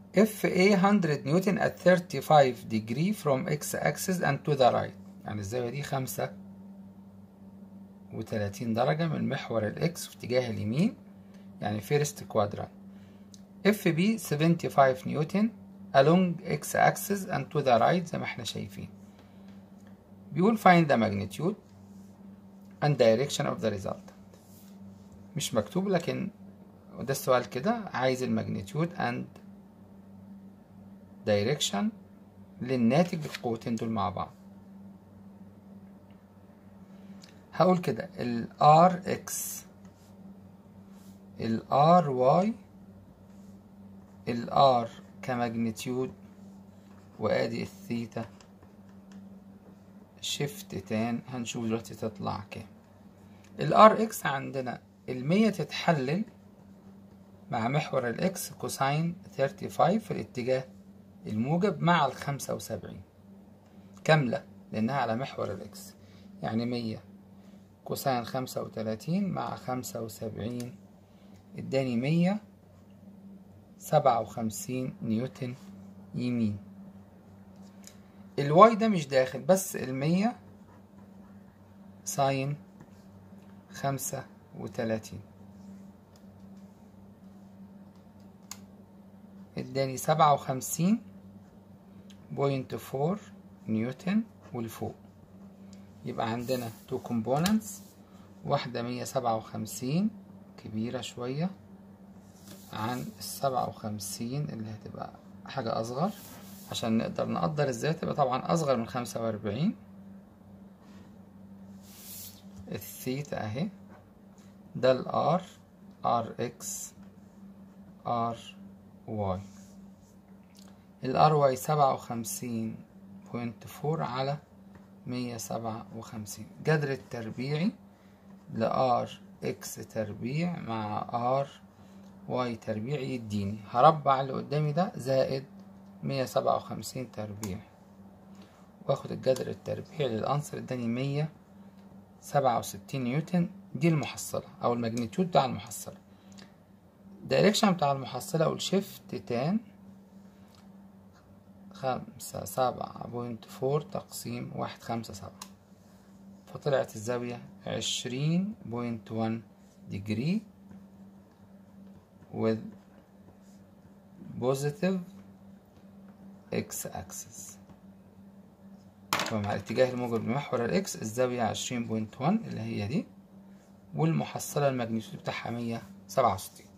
F A 100 نيوتن at 35 degree from x axis and to the right يعني الزاوية دي خمسة وتلاتين درجة من محور الإكس في اتجاه اليمين يعني first quadrant اف بي 75 نيوتن along x axis and to the right زي ما احنا شايفين بيقول find the magnitude and direction of the result مش مكتوب لكن وده السؤال كده عايز الماجنتيود and direction للناتج القوتين دول مع بعض هقول كده ال RX ال RY ال R كماجنتيود وادي الثيتا شيفت تان هنشوف دلوقتي تطلع كام ال RX عندنا المية تتحلل مع محور الإكس كوساين 35 في الاتجاه الموجب مع الخمسة وسبعين كاملة لأنها على محور الإكس يعني مية كوساين خمسة وتلاتين مع خمسة وسبعين اداني مية سبعة وخمسين نيوتن يمين الواي ده مش داخل بس المية ساين خمسة وتلاتين اداني سبعة وخمسين بوينت فور نيوتن والفوق يبقى عندنا تو كومبوننتس واحدة مية سبعة وخمسين كبيرة شوية عن السبعة وخمسين اللي هتبقى حاجة أصغر عشان نقدر نقدر ازاي تبقى طبعا أصغر من خمسة وأربعين الثيتا أهي ده الار ار اكس ار واي الار واي سبعة وخمسين بوينت فور على مية سبعة وخمسين جذر التربيعي لار اكس تربيع مع ار واي تربيع يديني هربع اللي قدامي ده زائد مية سبعة وخمسين تربيع واخد الجذر التربيعي للأنصر اداني مية سبعة وستين نيوتن دي المحصلة أو الماجنتيود بتاع المحصلة الدايركشن بتاع المحصلة أو الشيفت تان خمسة سبعة بوينت فور تقسيم واحد خمسة سبعة فطلعت الزاوية عشرين بوينت ون degree with positive x axis فمع الاتجاه الموجب لمحور الاكس الزاوية عشرين بوينت ون اللي هي دي والمحصلة الماجنتيود بتاعها مية سبعة وستين